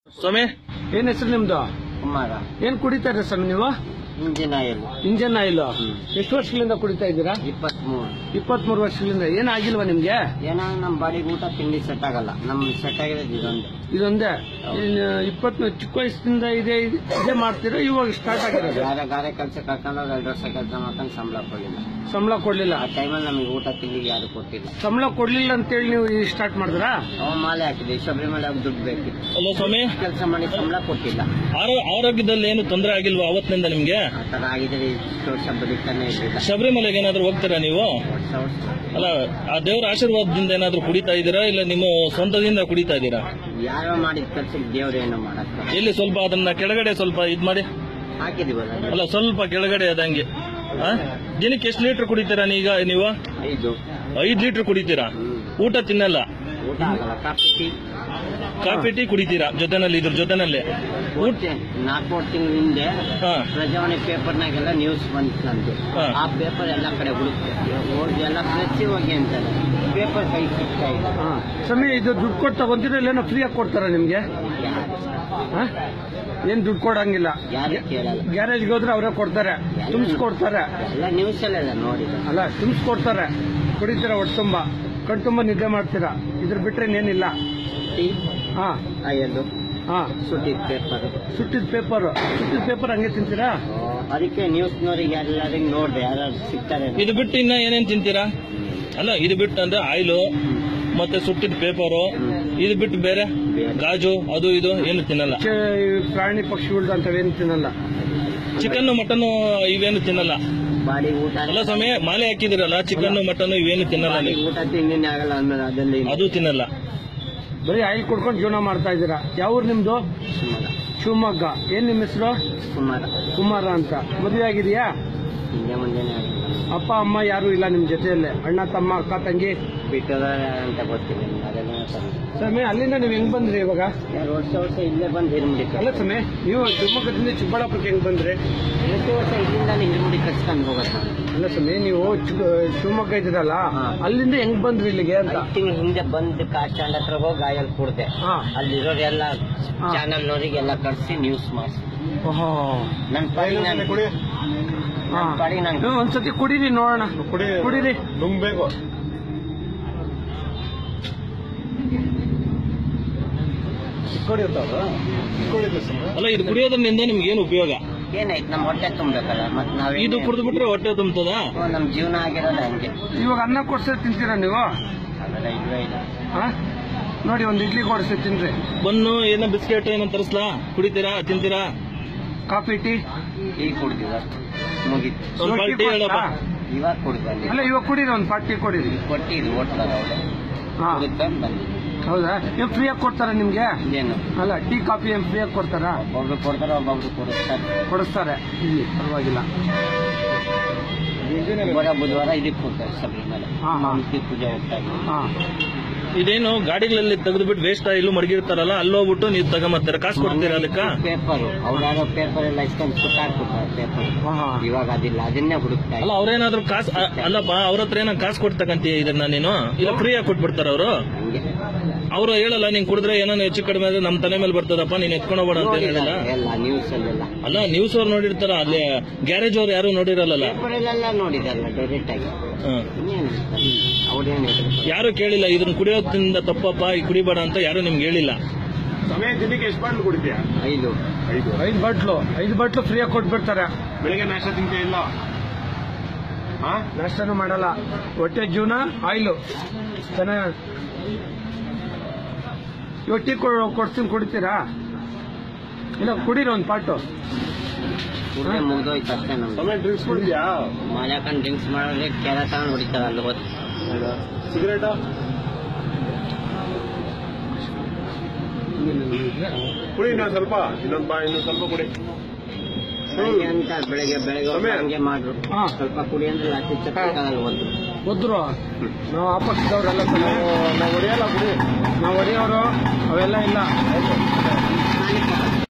ಸ್ವಾಮಿ ಏನ್ ಹೆಸರು ನಿಮ್ದು ಕುಮಾರ ಏನ್ ಕುಡಿತಾ ಇದ್ದೀರಾ ಸ್ವಾಮಿ ನೀವು ಇಂಜಿನ್ ಆಯಿಲ್ ಇಂಜನ್ ಆಯಿಲ್ ಎಷ್ಟು ವರ್ಷಗಳಿಂದ ಕುಡಿತಾ ಇದ್ದೀರಾ ಇಪ್ಪತ್ಮೂರು ಇಪ್ಪತ್ಮೂರು ವರ್ಷಗಳಿಂದ ಏನ್ ಆಗಿಲ್ವಾ ನಿಮ್ಗೆ ಏನೋ ನಮ್ಮ ಬಾಡಿಗೆ ಊಟ ತಿಂಡಿ ಸೆಟ್ ಆಗಲ್ಲ ನಮ್ ಸೆಟ್ ಆಗಿರೋದು ಇದೊಂದು ಇದೊಂದೇ ಇಪ್ಪತ್ ಚಿಕ್ಕ ವಯಸ್ಸಿಂದ ಇದೆ ಇದೇ ಮಾಡ್ತೀರಾ ಇವಾಗ ಸ್ಟಾರ್ಟ್ ಆಗಿರೋದು ಬೇರೆ ಗಾರೆ ಕೆಲಸ ಕರ್ಕೊಂಡು ಹೋಗಿ ಎರಡು ವರ್ಷ ಕೆಲಸ ಮಾಡ್ಕೊಂಡು ಸಂಬಳ ಕೊಡಲಿಲ್ಲ ಸಂಬಳ ಕೊಡ್ಲಿಲ್ಲ ಆ ಟೈಮಲ್ಲಿ ನಮಗೆ ಊಟ ತಿಂಡಿಗೆ ಯಾರು ಕೊಟ್ಟಿಲ್ಲ ಸಂಬಳ ಕೊಡ್ಲಿಲ್ಲ ಅಂತೇಳಿ ನೀವು ಸ್ಟಾರ್ಟ್ ಮಾಡಿದ್ರಾ ಅವ ಮಾಲೆ ಹಾಕಿದ್ವಿ ಶಬರಿಮಲೆ ಹೋಗಿ ದುಡ್ಡು ಬೇಕಿತ್ತು ಅಲ್ಲ ಸ್ವಾಮಿ ಕೆಲಸ ಮಾಡಿ ಸಂಬಳ ಕೊಟ್ಟಿಲ್ಲ ಆರೋ- ಆರೋಗ್ಯದಲ್ಲಿ ಏನು ತೊಂದರೆ ಆಗಿಲ್ವಾ ಅವತ್ತಿನಿಂದ ನಿಮ್ಗೆ ಆ ತರ ಆಗಿದ್ರೆ ಇಷ್ಟು ವರ್ಷ ಬದುಕ್ತಾನೆ ಇರಲಿಲ್ಲ ಶಬರಿಮಲೆಗೆ ಏನಾದ್ರು ಹೋಗ್ತೀರಾ ನೀವು ವರ್ಷ ವರ್ಷ ಅಲ್ಲ ಆ ದೇವರ ಆಶೀರ್ವಾದದಿಂದ ಏನಾದ್ರು ಕುಡಿತಾ ಇದ್ದೀರಾ ಇಲ್ಲ ನಿಮ್ಮ ಸ್ವಂತದಿಂದ ಕುಡಿತಾ ಇದ್ದೀರಾ ಯಾರೋ ಮಾಡಿದ ಕೆಲ್ಸಕ್ಕೆ ದೇವ್ರು ಏನು ಮಾಡಕ್ಕ ಎಲ್ಲಿ ಸ್ವಲ್ಪ ಅದನ್ನ ಕೆಳಗಡೆ ಸ್ವಲ್ಪ ಇದ್ ಮಾಡಿ ಹಾಕಿದೀವಲ್ಲ ಅಲ್ಲ ಸ್ವಲ್ಪ ಕೆಳಗಡೆ ಅದಂಗೆ ಆ? ದಿನಕ್ಕೆ ಎಷ್ಟು ಲೀಟರ್ ಕುಡಿತೀರಾ ನೀಗ ನೀವು ಐದು ಐದ್ ಲೀಟರ್ ಕುಡಿತೀರಾ ಹ್ಮ್. ಊಟ ತಿನ್ನಲ್ಲ ಊಟ ಆಗಲ್ಲ ಕಾಫಿ ಟೀ ಕಾಫಿ ಟೀ ಕುಡಿತೀರಾ ಜೊತೆನಲ್ಲಿ ಇದ್ರ ಜೊತೆನಲ್ಲಿ ಊಟ ನಾಲ್ಕು ತಿಂಗಳ ಹಿಂದೆ ಹಾ ಪ್ರಜಾವಾಣಿ ಪೇಪರ್ನಾಗೆಲ್ಲ ನ್ಯೂಸ್ ಬಂತು ನಂದು ಹಾ. ಆ ಪೇಪರ್ ಎಲ್ಲ ಕಡೆ ಹುಡುಕ್ತೆ ಹೋಗಿ ಎಲ್ಲ ಪ್ರತಿ ಹೋಗಿ ಅಂತಾರೆ ಪೇಪರ್ ಕೈ ಸಿಗ್ತಾ ಇಲ್ಲ ಹಾ. ಸ್ವಾಮಿ ಇದು ದುಡ್ಡು ಕೊಟ್ಟು ತಗೊಂತೀರಾ ಇಲ್ಲೇನೋ ಫ್ರೀ ಆಗಿ ಕೊಡ್ತಾರ ನಿಮ್ಗೆ ಹಾ? ಏನ್ ದುಡ್ಡು ಕೊಡಂಗಿಲ್ಲ ಯಾರು ಕೇಳಲ್ಲ ಗ್ಯಾರೇಜ್ಗೆ ಹೋದ್ರೆ ಅವರೇ ಕೊಡ್ತಾರೆ ತುಂಬಿಸ್ಕೊಡ್ತಾರೆ ಎಲ್ಲ ನ್ಯೂಸ್ ಅಲ್ಲೆಲ್ಲ ನೋಡಿದ ಅಲ್ಲ ತುಂಬಿಸ್ಕೊಡ್ತಾರೆ ಕುಡಿತೀರಾ ಒಟ್ಟು ತುಂಬ ಕಣ್ ತುಂಬ ನಿದ್ದೆ ಮಾಡ್ತೀರಾ ಇದ್ರ ಬಿಟ್ರೆ ಇನ್ನೇನಿಲ್ಲ ಟೀ ಹಾ ಆಯಲ್ಲು ಹಾ ಸುಟ್ಟಿದ ಪೇಪರ್ ಸುಟ್ಟಿದ ಪೇಪರ್ ಸುಟ್ಟಿದ ಪೇಪರ್ ಹಂಗೆ ತಿಂತೀರಾ ಅದಕ್ಕೆ ನ್ಯೂಸ್ನವ್ರಿಗೆ ಎಲ್ಲರಿಗೂ ನೋಡ್ದೆ ಯಾರು ಸಿಗ್ತಾರೆ ಇದು ಬಿಟ್ಟು ಇನ್ನ ಏನೇನ್ ತಿಂತೀರಾ ಅಲ್ಲ ಇದು ಬಿಟ್ಟು ಅಂದ್ರೆ ಆಯಿಲು ಮತ್ತೆ ಸುಟ್ಟಿದ ಪೇಪರು ಇದು ಬಿಟ್ಟು ಬೇರೆ ಗಾಜು ಅದು ಇದು ಏನು ತಿನ್ನಲ್ಲ ಚೆ- ಈ ಪ್ರಾಣಿ ಪಕ್ಷಿಗಳ್ದು ಅಂತವೇನು ತಿನ್ನಲ್ಲ ಚಿಕನ್ ಮಟನ್ ಇವೇನು ತಿನ್ನಲ್ಲ ಬಾಡಿ ಊಟ ಅಲ್ಲ ಸ್ವಾಮಿ ಮಾಲೆ ಹಾಕಿದಿರಲ್ಲ ಚಿಕನ್ ಮಟನ್ ಇವೇನು ತಿನ್ನಲ್ಲ ಬಾಡಿ ನೀವು ಊಟ ತಿಂಡಿನೇ ಆಗಲ್ಲ ಆಮೇಲೆ ಅದರಲ್ಲಿ ಅದು ತಿನ್ನಲ್ಲ ಬರೀ ಆಯಿಲ್ ಕುಡ್ಕೊಂಡು ಜೀವನ ಮಾಡ್ತಾ ಇದ್ದೀರಾ ಯಾವ ಊರು ನಿಮ್ದು ಸುಮಾರ ಶಿವಮೊಗ್ಗ ಏನ್ ನಿಮ್ಮ ಹೆಸರು ಸುಮಾರ ಕುಮಾರ ಅಂತ ಮದುವೆ ಆಗಿದೆಯಾ ಹಿಂದೆ ಮುಂದೆನೆ ಆಗಿಲ್ಲ ಅಪ್ಪ ಅಮ್ಮ ಯಾರು ಇಲ್ಲ ನಿಮ್ ಜೊತೆಯಲ್ಲೇ ಅಣ್ಣ ತಮ್ಮ ಅಕ್ಕ ತಂಗಿ ಬಿಟ್ಟದ ಅಂತ ಗೊತ್ತಿಲ್ಲ ನಿಮ್ಗೆ ಅದೆಲ್ಲ ಹೇಳ್ತಾರೆ. ಸ್ವಾಮಿ ಅಲ್ಲಿಂದ ನೀವು ಹೆಂಗ್ ಬಂದ್ರಿ ಇವಾಗ ಎರಡು ವರ್ಷ ವರ್ಷ ಇಲ್ಲೇ ಬಂದು ಹಿರುಮುಡಿ ಅಲ್ಲ ಸ್ವಾಮಿ ನೀವು ಶಿವಮೊಗ್ಗದಿಂದ ಚಿಕ್ಕಬಳ್ಳಾಪುರಕ್ಕೆ ಹೆಂಗ್ ಬಂದ್ರಿ ಪ್ರತಿ ವರ್ಷ ಇಲ್ಲಿಂದಾನೆ ಹಿರುಮುಡಿ ಕಟ್ಸ್ಕೊಂಡು ಹೋಗೋದು ಅಲ್ಲ ಸ್ವಾಮಿ ನೀವು ಚಿ- ಶಿವಮೊಗ್ಗ ಇದ್ದೀರಲ್ಲ ಹಾ. ಅಲ್ಲಿಂದ ಹೆಂಗ್ ಬಂದ್ರಿ ಇಲ್ಲಿಗೆ ಅಂತ ಐದು ತಿಂಗಳ ಹಿಂದೆ ಬಂದು ಕಾಚಾಂಡ್ ಹತ್ರ ಹೋಗಿ ಗಾಯಲ್ಲಿ ಕೂಡ್ದೆ ಹಾ ಅಲ್ಲಿರೋರೆಲ್ಲ ಹಾ. ಚಾನಲ್ ನವರಿಗೆಲ್ಲ ಕರ್ಸಿ ನ್ಯೂಸ್ ಮಾಡಿಸಿ ಓಹೋ ನನ್ನ ಪಾಡಿಗೆ ನಾನು ಹಾ. ನನ್ನ ಪಾಡಿಗೆ ನಾನು ನೀವು ಒಂದ್ಸತಿ ಕುಡೀರಿ ನೋಡೋಣ ಕುಡೀರಿ ನುಂಗ್ಬೇಕು ಅಲ್ಲ ಇದು ಕುಡಿಯೋದ್ರಿಂದ ನಿಮ್ಗೆ ಏನು ಉಪಯೋಗ ಏನಾಯ್ತು ನಮ್ಮ ಹೊಟ್ಟೆ ತುಂಬಬೇಕಲ್ಲ ಮತ್ತೆ ನಾವ್ ಇದು ಕುಡಿದು ಬಿಟ್ರೆ ಹೊಟ್ಟೆ ತುಂಬತದ ನಮ್ಮ ಜೀವನ ಆಗಿರೋದು ಹಂಗೆ ಇವಾಗ ಅನ್ನ ಕೊಡ್ಸೇ ತಿಂತೀರಾ ನೀವು ಅವೆಲ್ಲ ಇಲ್ವೇ ಇಲ್ಲ ಹಾ? ನೋಡಿ ಒಂದ್ ಇಡ್ಲಿ ಕೊಡ್ಸೇ ತಿನ್ರಿ ಬನ್ನು ಏನೋ ಬಿಸ್ಕೆಟ್ ಏನೋ ತರಿಸ್ಲಾ ಕುಡಿತೀರಾ ತಿಂತೀರಾ ಕಾಫಿ ಟೀ ಟೀ ಕುಡ್ದಿವ ಮುಗೀತು ಒಂದ್ ಇವಾಗ ಬಾಲ್ ಟೀ ಟೀ ಹೇಳಪ್ಪ ಕೊಡ್ತಾ? ಇವಾಗ ಕುಡ್ದು ಬಂದಿ ಅಲ್ಲ ಇವಾಗ ಕುಡೀರಿ ಒಂದ್ ಪಾಟ್ ಟೀ ಕೊಡಿರಿ ಕೊಟ್ಟಿದ್ದು ಹೋಟ್ಲರ್ ಅವಳು ಹಾ ಕುಡಿದ್ಕೊಂಡು ಬಂದಿ ಹೌದಾ ಇವಾಗ ಫ್ರೀ ಆಗಿ ಕೊಡ್ತಾರ ನಿಮ್ಗೆ ಏನು ಅಲ್ಲ ಟೀ ಕಾಫಿ ಏನ್ ಫ್ರೀ ಆಗಿ ಕೊಡ್ತಾರಾ ಒಬ್ಬೊಬ್ರು ಕೊಡ್ತಾರೆ ಒಬ್ಬೊಬ್ರು ಕೊಡಿಸ್ತಾರೆ ಕೊಡಿಸ್ತಾರೆ ಇಲ್ಲಿ ಪರವಾಗಿಲ್ಲ ಬರೋ ಬುಧವಾರ ಇದಕ್ಕೆ ಹೋಗ್ತಾರೆ ಶಬರಿಮಲೆ ಹಾ, ಹಾ. ಹಂಪಿ ಪೂಜೆ ಹೋಗ್ತಾ ಇದ್ದೀವಿ ಹಾ ಇದೇನು ಗಾಡಿಗಳಲ್ಲಿ ತೆಗೆದ್ಬಿಟ್ಟು ವೇಸ್ಟ್ ಇಲ್ಲಿ ಮಡಗಿರ್ತಾರಲ್ಲ ಅಲ್ಲಿ ಹೋಗ್ಬಿಟ್ಟು ನೀವು ತಗೊಂಬರ್ತೀರಾ ಕಾಸು ಕೊಡ್ತೀರಾ ಅದಕ್ಕ ಪೇಪರ್ ಅವ್ರು ಯಾರೋ ಪೇಪರ್ ಎಲ್ಲ ಇಸ್ಕೊಂಡು ಸುತ್ತಾಡ್ಬಿಡ್ತಾರೆ ಪೇಪರ್ ಹಾ, ಹಾ. ಇವಾಗ ಅದಿಲ್ಲ ಅದನ್ನೇ ಹುಡುಕ್ತಾ ಅಲ್ಲ ಅವ್ರೇನಾದ್ರೂ ಕಾಸು ಅಲ್ಲಪ್ಪ ಅವ್ರ ಹತ್ರ ಏನೋ ಕಾಸು ಕೊಡ್ತಕ್ಕಂತೀಯ ಇದನ್ನ ನೀನು ಇಲ್ಲ ಫ್ರೀ ಆಗಿ ಕೊಟ್ಬಿಡ್ತಾರ ಅವರು ಹಂಗೆ ಅವ್ರು ಹೇಳಲ್ಲ ನೀನ್ ಕುಡಿದ್ರೆ ಏನೋ ಹೆಚ್ಚು ಕಡಿಮೆ ಆದ್ರೆ ನಮ್ ತಲೆ ಮೇಲೆ ಬರ್ತದಪ್ಪ ನೀನ್ ಎತ್ಕೊಂಡು ಹೋಗೋಣ ಅಂತ ಹೇಳಲ್ಲ ನೋಡಿದ್ದಾರೆ ಎಲ್ಲ ನ್ಯೂಸ್ ಅಲ್ಲೆಲ್ಲ ಅಲ್ಲ ನ್ಯೂಸ್ ಅವ್ರು ನೋಡಿರ್ತಾರ ಅಲ್ಲಿ ಗ್ಯಾರೇಜ್ ಅವ್ರು ಯಾರು ನೋಡಿರಲ್ಲ ಪೇಪರಲ್ಲೆಲ್ಲ ನೋಡಿದಾರಲ್ಲ ಡೈರೆಕ್ಟ್ ಆಗಿ ಇನ್ನೇನು ಅವ್ರೇನು ಹೇಳಿದ್ರು ಯಾರು ಕೇಳಿಲ್ಲ ಇದನ್ನ ಕುಡಿಯೋದ್ರಿಂದ ತಪ್ಪಪ್ಪ ಈ ಕುಡಿಬೇಡ ಅಂತ ಯಾರು ನಿಮ್ಗೆ ಹೇಳಿಲ್ಲ ಸಮಯ ದಿನಕ್ಕೆ ಎಷ್ಟು ಬಾಟ್ಲು ಕುಡಿತೀಯ ಐದು ಐದು ಐದು ಬಟ್ಲು ಐದು ಬಟ್ಲು ಫ್ರೀ ಆಗಿ ಕೊಟ್ಬಿಡ್ತಾರೆ ಬೆಳಿಗ್ಗೆ ನಾಷ್ಟ ತಿಂತೀಯ ಇಲ್ಲ ಹಾ ನಾಷ್ಟನೂ ಮಾಡಲ್ಲ ಹೊಟ್ಟೆ ಜೀವನ ಆಯಿಲು ಚೆನ್ನಾಗಿ ಇವಾಗ ಟೀ ಕೊ- ಕೊಡ್ತೀನಿ ಕುಡಿತೀರಾ ಇಲ್ಲ ಕುಡೀರಿ ಒಂದು ಪಾಟು ಕುಡ್ದೆ ಮುಗ್ದೋಯ್ತು ಅಷ್ಟೇ ನಮ್ದು ಸಮಯ ಡ್ರಿಂಕ್ಸ್ ಕುಡಿದ್ಯಾ ಮಾಲ್ಯಾಕಂಡ್ ಡ್ರಿಂಕ್ಸ್ ಮಾಡಿದ್ರೆ ಕೆಲ ತಗೊಂಡು ಹೊಡಿತಾರೆ ಅಲ್ಲಿ ಹೋದ್ ಸಿಗರೇಟ ಕುಡಿ ಇನ್ನೊಂದ್ ಸ್ವಲ್ಪ ಇನ್ನೊಂದ್ ಬಾ ಇನ್ನೊಂದ್ ಸ್ವಲ್ಪ ಕುಡಿ ಹಂಗೆ ಅಂತ ಬೆಳಗ್ಗೆ ಬೆಳಗ್ಗೆ ಹೋಗಿ ಸಮಯ. ಹಂಗೆ ಮಾಡ್ರು ಹಾ. ಸ್ವಲ್ಪ ಕುಡಿ ಅಂದ್ರೆ ರಾತ್ರಿ ಚಪ್ಪಲಿ ಹೋದ್ರು ಒದ್ರು ನಾವು ಆ ಪಕ್ಷದವ್ರೆಲ್ಲ ಕಣೆ. ನಾವು ಹೊಡೆಯಲ್ಲ ಕುಡಿ ನಾವು ಹೊಡೆಯೋರು ಅವೆಲ್ಲ ಇಲ್ಲ ನಾನೇ